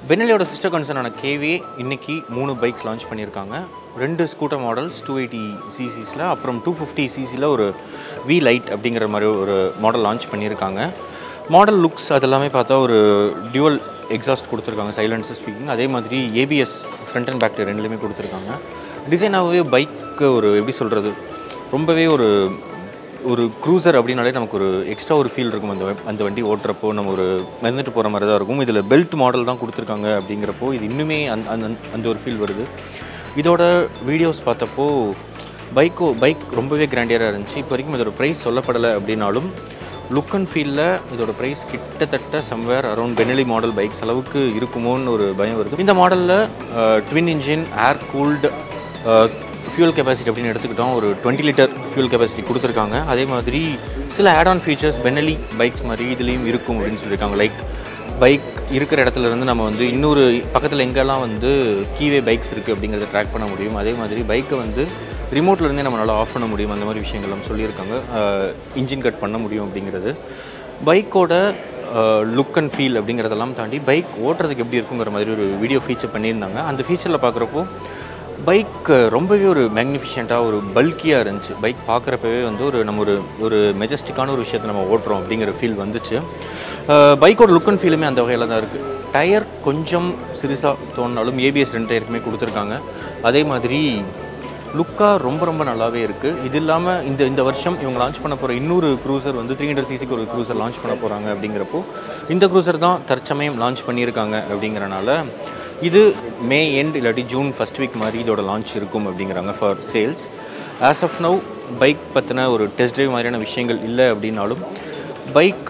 பெனலியோட sister கன்சர்னான KV இன்னைக்கு மூணு bikes launch பண்ணியிருக்காங்க ரெண்டு ஸ்கூட்டர் மாடல்ஸ் டூ எயிட்டி சிசிஸில் அப்புறம் டூ ஃபிஃப்டி சிசியில் ஒரு வி லைட் அப்படிங்கிற மாதிரி ஒரு மாடல் லான்ச் பண்ணியிருக்காங்க மாடல் லுக்ஸ் அதெல்லாமே பார்த்தா ஒரு டியூவல் எக்ஸாஸ்ட் கொடுத்துருக்காங்க சைலன்ஸ் ஸ்பீக்கிங் அதே மாதிரி ஏபிஎஸ் ஃப்ரண்ட் அண்ட் பேக் ரெண்டுலேயுமே கொடுத்துருக்காங்க டிசைனாகவே பைக்கு ஒரு எப்படி சொல்கிறது ரொம்பவே ஒரு ஒரு க்ரூசர் அப்படின்னாலே நமக்கு ஒரு எக்ஸ்ட்ரா ஒரு ஃபீல் இருக்கும் அந்த வ- அந்த வண்டி ஓட்டுறப்போ நம்ம ஒரு மெதந்துட்டு போகிற மாதிரி தான் இருக்கும் இதில் பெல்ட் மாடல் தான் கொடுத்துருக்காங்க அப்படிங்கிறப்போ இது இன்னுமே அந்த அந்த அந்த ஒரு ஃபீல் வருது இதோட வீடியோஸ் பார்த்தப்போ பைக்கோ பைக் ரொம்பவே கிராண்டியராக இருந்துச்சு இப்போ வரைக்கும் இதோட ப்ரைஸ் சொல்லப்படலை அப்படின்னாலும் லுக் அண்ட் ஃபீலில் இதோட ப்ரைஸ் கிட்டத்தட்ட somewhere around Benelli model bikes அளவுக்கு இருக்குமோன்னு ஒரு பயம் வருது இந்த மாடலில் twin engine air cooled fuel capacity அப்படின்னு எடுத்துக்கிட்டோம் ஒரு டுவெண்ட்டி லிட்டர் ஃபியூல் கெப்பாசிட்டி கொடுத்துருக்காங்க அதே மாதிரி சில add on features Benelli bikes மாதிரி இதுலேயும் இருக்கும் அப்படின்னு சொல்லியிருக்காங்க லைக் பைக் இருக்கிற இடத்துல இருந்து நம்ம வந்து இன்னொரு பக்கத்தில் எங்கெல்லாம் வந்து கீவே பைக்ஸ் இருக்குது அப்படிங்கிறத ட்ராக் பண்ண முடியும் அதே மாதிரி பைக்கை வந்து ரிமோட்ல இருந்தே நம்மளால் ஆஃப் பண்ண முடியும் அந்த மாதிரி விஷயங்கள்லாம் சொல்லியிருக்காங்க இன்ஜின் கட் பண்ண முடியும் அப்படிங்கிறது பைக்கோட லுக் அண்ட் ஃபீல் அப்படிங்கிறதெல்லாம் தாண்டி பைக் ஓட்டுறதுக்கு எப்படி இருக்குங்கிற மாதிரி ஒரு வீடியோ ஃபீச்சர் பண்ணியிருந்தாங்க அந்த ஃபீச்சரில் பார்க்குறப்போ பைக் ரொம்பவே ஒரு மேக்னிஃபிஷியண்ட்டாக ஒரு பல்கியாக இருந்துச்சு பைக் பார்க்குறப்பவே வந்து ஒரு நம்ம ஒரு ஒரு மெஜஸ்டிக்கான ஒரு விஷயத்தை நம்ம ஓட்டுறோம் அப்படிங்கிற ஃபீல் வந்துச்சு பைக்கோட லுக் அண்ட் ஃபீலுமே அந்த வகையில் தான் இருக்குது டயர் கொஞ்சம் சிறுசாக தோணினாலும் ஏபிஎஸ் ரெண்டு டயருக்குமே கொடுத்துருக்காங்க அதே மாதிரி லுக்காக ரொம்ப ரொம்ப நல்லாவே இருக்குது இது இல்லாமல் இந்த இந்த வருஷம் இவங்க லான்ச் பண்ண போகிற இன்னொரு க்ரூசர் வந்து த்ரீ ஹண்ட்ரட் சிசிக்கு ஒரு க்ரூசர் லான்ச் பண்ண போகிறாங்க அப்படிங்கிறப்போ இந்த க்ரூசர் தான் தற்சமயம் லான்ச் பண்ணியிருக்காங்க அப்படிங்கிறனால இது மே எண்ட் இல்லாட்டி ஜூன் ஃபர்ஸ்ட் வீக் மாதிரி இதோட லான்ச் இருக்கும் அப்படிங்கிறாங்க for sales as of now bike பற்றின ஒரு டெஸ்ட் ட்ரைவ் மாதிரியான விஷயங்கள் இல்லை அப்படின்னாலும் பைக்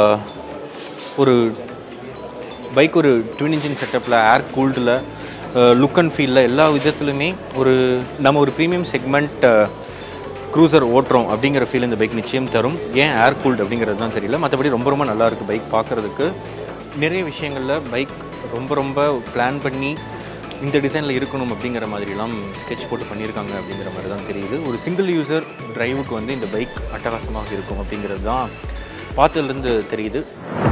ஒரு பைக் ஒரு ட்வின் இன்ஜின் செட்டப்பில் ஏர் கூல்டில் லுக் அண்ட் ஃபீலில் எல்லா விதத்துலையுமே ஒரு நம்ம ஒரு ப்ரீமியம் செக்மெண்ட் க்ரூசர் ஓட்டுறோம் அப்படிங்கிற ஃபீல் இந்த பைக் நிச்சயம் தரும் ஏன் ஏர் கூல்டு அப்படிங்கிறது தான் தெரியல மற்றபடி ரொம்ப ரொம்ப நல்லா இருக்குது பைக் பார்க்குறதுக்கு நிறைய விஷயங்களில் பைக் ரொம்ப ரொம்ப பிளான் பண்ணி இந்த டிசைனில் இருக்கணும் அப்படிங்கிற மாதிரிலாம் ஸ்கெட்ச் போட்டு பண்ணியிருக்காங்க அப்படிங்கிற மாதிரி தான் தெரியுது ஒரு சிங்கிள் யூசர் டிரைவுக்கு வந்து இந்த பைக் அட்டகாசமாக இருக்கும் அப்படிங்கிறது தான் பார்த்ததுலேருந்து தெரியுது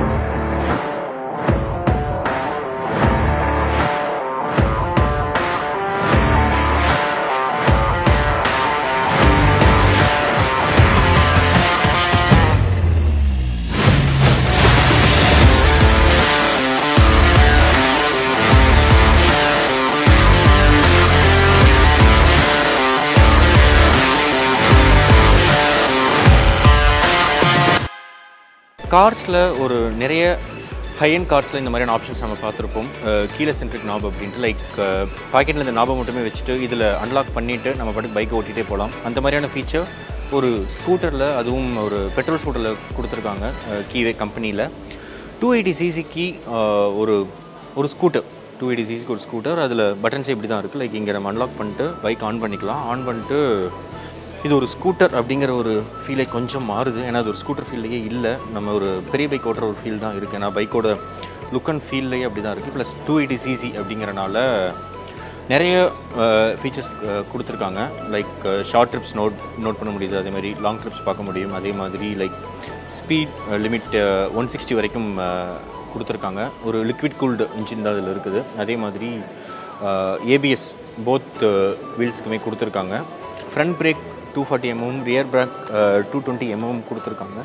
கார்ஸில் ஒரு நிறைய ஹை அண்ட் கார்ஸில் இந்த மாதிரியான ஆப்ஷன்ஸ் நம்ம பார்த்துருப்போம் அஹ் கீழே சென்ட்ரிக் நாப் அப்படின்ட்டு லைக் பாக்கெட்டில் இந்த நாபை மட்டுமே வச்சுட்டு இதில் அன்லாக் பண்ணிவிட்டு நம்ம பாட்டுக்கு பைக்கை ஓட்டிகிட்டே போகலாம் அந்த மாதிரியான ஃபீச்சர் ஒரு ஸ்கூட்டரில் அதுவும் ஒரு பெட்ரோல் ஸ்கூட்டரில் கொடுத்துருக்காங்க கீவே கம்பெனியில் டூ எயிட்டி சிசிக்கு ஒரு ஒரு ஸ்கூட்டர் டூ எயிட்டி சிசிக்கு ஒரு ஸ்கூட்டர் அதில் பட்டன்ஸே இப்படி தான் இருக்குது லைக் இங்கே நம்ம அன்லாக் பண்ணிட்டு பைக் ஆன் பண்ணிக்கலாம் ஆன் பண்ணிட்டு இது ஒரு ஸ்கூட்டர் அப்படிங்கிற ஒரு ஃபீலை கொஞ்சம் மாறுது ஏன்னா அது ஒரு ஸ்கூட்டர் ஃபீல்லையே இல்லை நம்ம ஒரு பெரிய பைக் ஓட்டுற ஒரு ஃபீல் தான் இருக்குது ஏன்னா பைக்கோட லுக் அண்ட் ஃபீல்லையே அப்படி தான் இருக்குது ப்ளஸ் டூ எயிட்டி சிசி அப்படிங்கிறனால நிறைய ஃபீச்சர்ஸ் கொடுத்துருக்காங்க like short trips note note பண்ண முடியுது அதே மாதிரி லாங் ட்ரிப்ஸ் பார்க்க முடியும் அதே மாதிரி like speed limit one sixty வரைக்கும் அஹ், கொடுத்துருக்காங்க ஒரு லிக்விட் கூல்டு இன்ஜின் தான் அதில் இருக்குது அதே மாதிரி ஏபிஎஸ் போத் வீல்ஸ்க்குமே கொடுத்துருக்காங்க front brake two forty mm rear brake two twenty mm கொடுத்துருக்காங்க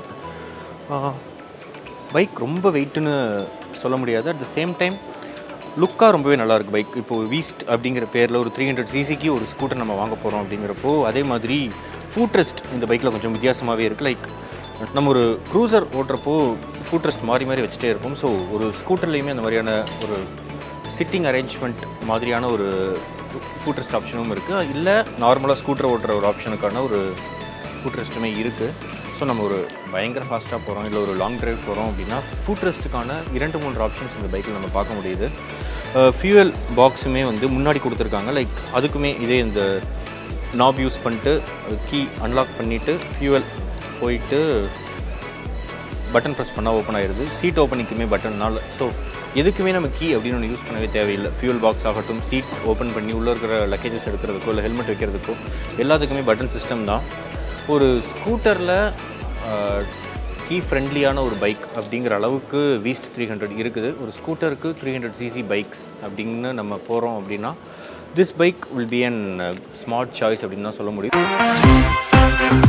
பைக் ரொம்ப வெயிட்டுன்னு சொல்ல முடியாது அட் த சேம் டைம் லுக்காக ரொம்பவே நல்லா இருக்கு பைக் இப்போது வீஸ்ட் அப்படிங்கிற பேரில் ஒரு த்ரீ ஹண்ட்ரட் சிசிக்கு ஒரு ஸ்கூட்டர் நம்ம வாங்க போகிறோம் அப்படிங்கிறப்போ அதே மாதிரி ஃபுட் ரெஸ்ட் இந்த பைக்கில் கொஞ்சம் வித்தியாசமாகவே இருக்குது லைக் நம்ம ஒரு க்ரூசர் ஓட்டுறப்போ ஃபுட் ரெஸ்ட் மாறி மாறி வச்சுட்டே இருப்போம் ஸோ ஒரு ஸ்கூட்டர்லேயுமே அந்த மாதிரியான ஒரு சிட்டிங் அரேஞ்ச்மெண்ட் மாதிரியான ஒரு ஃபுட் ரெஸ்ட் ஆப்ஷனும் இருக்குது இல்லை நார்மலாக ஸ்கூட்டர் ஓட்டுற ஒரு ஆப்ஷனுக்கான ஒரு ஃபுட் ரெஸ்ட்டுமே இருக்குது ஸோ நம்ம ஒரு பயங்கர ஃபாஸ்ட்டாக போகிறோம் இல்லை ஒரு லாங் டிரைவ் போகிறோம் அப்படின்னா ஃபுட் ரெஸ்ட்டுக்கான இரண்டு மூன்று ஆப்ஷன்ஸ் இந்த பைக்கில் நம்ம பார்க்க முடியுது ஃபியூவல் பாக்ஸுமே வந்து முன்னாடி கொடுத்துருக்காங்க லைக் அதுக்குமே இதே இந்த நாப் யூஸ் பண்ணிட்டு கீ அன்லாக் பண்ணிவிட்டு ஃபியூவல் போயிட்டு பட்டன் ப்ரெஸ் பண்ணால் ஓப்பன் ஆயிடுது சீட் ஓப்பனிங்குமே பட்டன்னால ஸோ எதுக்குமே நம்ம கீ அப்படின்னு ஒன்று யூஸ் பண்ணவே தேவையில்லை ஃபியூல் பாக்ஸ் ஆகட்டும் சீட் ஓப்பன் பண்ணி உள்ளே இருக்கிற லக்கேஜஸ் எடுக்கிறதுக்கோ இல்லை ஹெல்மெட் வைக்கிறதுக்கோ எல்லாத்துக்குமே பட்டன் சிஸ்டம் தான் ஒரு ஸ்கூட்டரில் கீ கீ ஃப்ரெண்ட்லியான ஒரு பைக் அப்படிங்கிற அளவுக்கு வீஸ்ட் த்ரீ ஹண்ட்ரட் இருக்குது ஒரு ஸ்கூட்டருக்கு த்ரீ ஹண்ட்ரட் சிசி பைக்ஸ் அப்படின்னு நம்ம போகிறோம் அப்படின்னா this bike will be an smart choice அப்படின்னு தான் சொல்ல முடியும்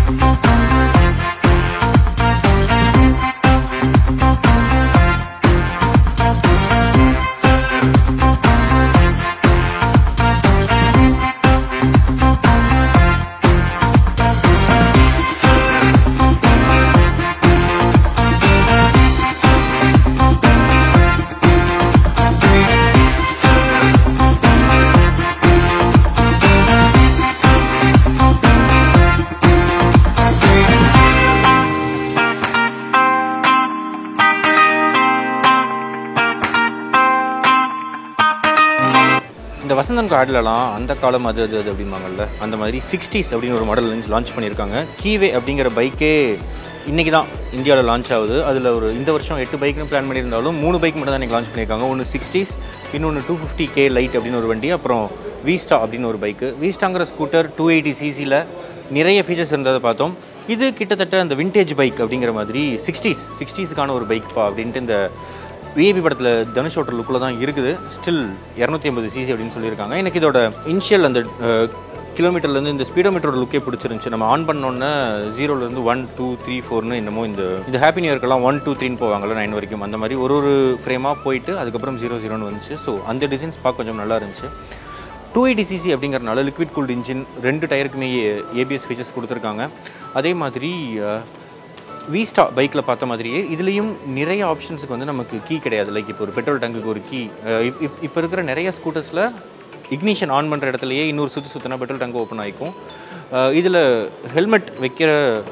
இந்த வசந்தன் கார்டிலலாம் அந்த காலம் அது அது அது அப்படிம்பாங்கல்ல அந்த மாதிரி சிக்ஸ்டீஸ் அப்படின்னு ஒரு மாடல் லான்ச் பண்ணியிருக்காங்க கீவே அப்படிங்கிற பைக்கே இன்றைக்கி தான் இந்தியாவில் லான்ச் ஆகுது அதில் ஒரு இந்த வருஷம் எட்டு பைக்னு பிளான் பண்ணியிருந்தாலும் மூணு பைக் மட்டும் தான் இன்றைக்கி லான்ச் பண்ணியிருக்காங்க ஒன்று சிக்ஸ்டீஸ் இன்னொன்று டூ ஃபிஃப்டி கே லைட் அப்படின்னு ஒரு வண்டி அப்புறம் வீஸ்டா அப்படின்னு ஒரு பைக்கு வீஸ்டாங்கிற ஸ்கூட்டர் டூ எயிட்டி சிசியில் நிறைய ஃபீச்சர்ஸ் இருந்ததை பார்த்தோம் இது கிட்டத்தட்ட அந்த விண்டேஜ் பைக் அப்படிங்கிற மாதிரி சிக்ஸ்டீஸ் சிக்ஸ்டீஸுக்கான ஒரு பைக்ப்பா அப்படின்ட்டு இந்த விஏபி படத்தில் தனுஷ் ஓட்டர் லுக்கில் தான் இருக்குது ஸ்டில் இரநூத்தி ஐம்பது சிசி அப்படின்னு சொல்லியிருக்காங்க எனக்கு இதோட இனிஷியல் அந்த கிலோமீட்டர்லேருந்து இந்த ஸ்பீடோமீட்டரோட லுக்கே பிடிச்சிருந்துச்சு நம்ம ஆன் பண்ணோன்னே ஜீரோலேருந்து ஒன் டூ த்ரீ ஃபோர்னு என்னமோ இந்த இந்த ஹாப்பி நியூ இயர்க்கெல்லாம் ஒன் டூ த்ரீன்னு போவாங்கல்ல நைன் வரைக்கும் அந்த மாதிரி ஒரு ஒரு ஃப்ரேமாக போயிட்டு அதுக்கப்புறம் ஜீரோ ஜீரோன்னு வந்துச்சு ஸோ அந்த டிசைன்ஸ் பார்க்க கொஞ்சம் நல்லா இருந்துச்சு டூ எயிட்டி சிசி அப்படிங்கிறனால லிக்விட் கூல்ட் இன்ஜின் ரெண்டு டயருக்குமே ஏபிஎஸ் ஃபீச்சர்ஸ் கொடுத்துருக்காங்க அதே மாதிரி விஸ்டா பைக்கில் பார்த்த மாதிரியே இதுலேயும் நிறைய ஆப்ஷன்ஸுக்கு வந்து நமக்கு கீ கிடையாது லைக் இப்போ ஒரு பெட்ரோல் டங்குக்கு ஒரு கீ இப்போ இருக்கிற நிறைய ஸ்கூட்டர்ஸில் இக்னிஷன் ஆன் பண்ணுற இடத்துலையே இன்னொரு சுற்று சுற்றினா பெட்ரோல் டங்க் ஓப்பன் ஆகிக்கும் இதில் ஹெல்மெட் வைக்கிற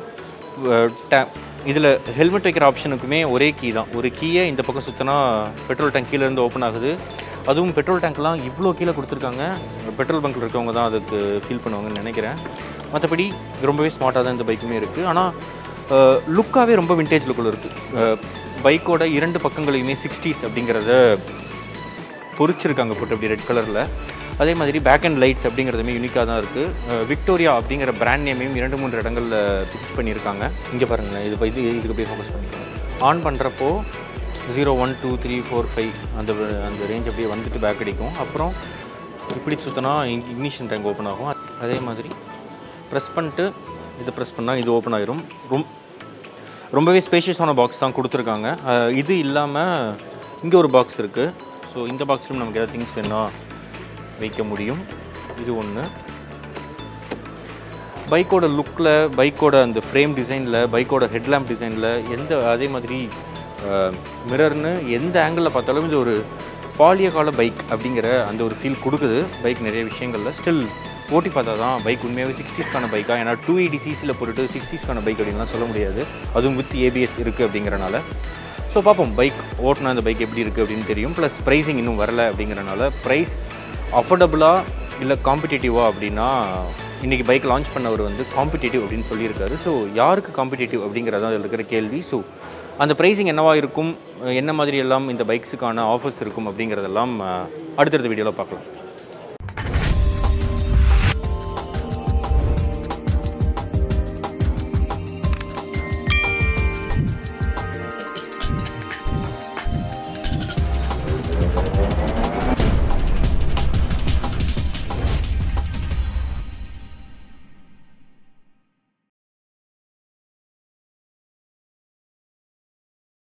டே இதில் ஹெல்மெட் வைக்கிற ஆப்ஷனுக்குமே ஒரே கீ தான் ஒரு கீயை இந்த பக்கம் சுற்றினா பெட்ரோல் டேங்க் கீழேருந்து ஓப்பன் ஆகுது அதுவும் பெட்ரோல் டேங்க்லாம் இவ்வளோ கீழே கொடுத்துருக்காங்க பெட்ரோல் பங்க்கில் இருக்கவங்க தான் அதுக்கு ஃபீல் பண்ணுவாங்கன்னு நினைக்கிறேன் மற்றபடி ரொம்பவே ஸ்மார்ட்டாக தான் இந்த பைக்குமே இருக்குது ஆனால் லுக்காகவே ரொம்ப விண்டேஜ் லுக்கில் இருக்குது பைக்கோட இரண்டு பக்கங்களையுமே சிக்ஸ்டீஸ் அப்படிங்கிறத பொறிச்சிருக்காங்க போட்டு அப்படி ரெட் கலரில் அதே மாதிரி பேக் அண்ட் லைட்ஸ் அப்படிங்கிறதுமே யூனிக்காக தான் இருக்குது விக்டோரியா அப்படிங்கிற பிராண்ட் நேமையும் இரண்டு மூன்று இடங்களில் ஃபிக்ஸ் பண்ணியிருக்காங்க இங்கே பாருங்களேன் இது இது இதுக்கு அப்படியே ஃபோக்கஸ் பண்ணிக்கலாம் ஆன் பண்ணுறப்போ zero one two three four five அந்த அந்த ரேஞ்ச் அப்படியே வந்துட்டு பேக் அடிக்கும் அப்புறம் இப்படி சுற்றினா இக்னிஷன் டேங்க் ஓப்பன் ஆகும் அதே மாதிரி ப்ரெஸ் பண்ணிட்டு இதை ப்ரெஸ் பண்ணால் இது ஓப்பன் ஆயிரும் ரொம் ரொம்பவே ஸ்பேஷியஸான பாக்ஸ் தான் கொடுத்துருக்காங்க இது இல்லாமல் இங்கே ஒரு பாக்ஸ் இருக்குது ஸோ இந்த பாக்ஸ்லையும் நமக்கு ஏதாவது திங்ஸ் வேணால் வைக்க முடியும் இது ஒன்று பைக்கோட லுக்கில் பைக்கோட அந்த ஃப்ரேம் டிசைனில் பைக்கோட ஹெட்லாம்ப் டிசைனில் எந்த அதே மாதிரி மிரர்னு எந்த ஆங்கிளில் பார்த்தாலும் இது ஒரு பாலிய கால பைக் அப்படிங்கிற அந்த ஒரு ஃபீல் கொடுக்குது பைக் நிறைய விஷயங்களில் ஸ்டில் ஓட்டி பார்த்தா தான் பைக் உண்மையாகவே சிக்ஸ்டீஸ்க்கான பைக்காக ஏன்னா டூ எயிட்டி சிசியில் போட்டுட்டு சிக்ஸ்டீஸ்க்கான பைக் அப்படின்லாம் சொல்ல முடியாது அதுவும் வித் ஏபிஎஸ் இருக்குது அப்படிங்கிறனால ஸோ பார்ப்போம் பைக் ஓட்டினா அந்த பைக் எப்படி இருக்குது அப்படின்னு தெரியும் ப்ளஸ் ப்ரைஸிங் இன்னும் வரல அப்படிங்கிறனால ப்ரைஸ் அஃபோர்டபுளாக இல்லை காம்படிட்டிவாக அப்படின்னா இன்றைக்கி பைக் லான்ச் பண்ணவர் வந்து காம்படிட்டிவ் அப்படின்னு சொல்லியிருக்காரு ஸோ யாருக்கு காம்படிட்டிவ் அப்படிங்கிறது அதில் இருக்கிற கேள்வி ஸோ அந்த ப்ரைஸிங் என்னவா இருக்கும் என்ன மாதிரி எல்லாம் இந்த பைக்ஸுக்கான ஆஃபர்ஸ் இருக்கும் அப்படிங்கிறதெல்லாம் அடுத்தடுத்த வீடியோவில் பார்க்கலாம்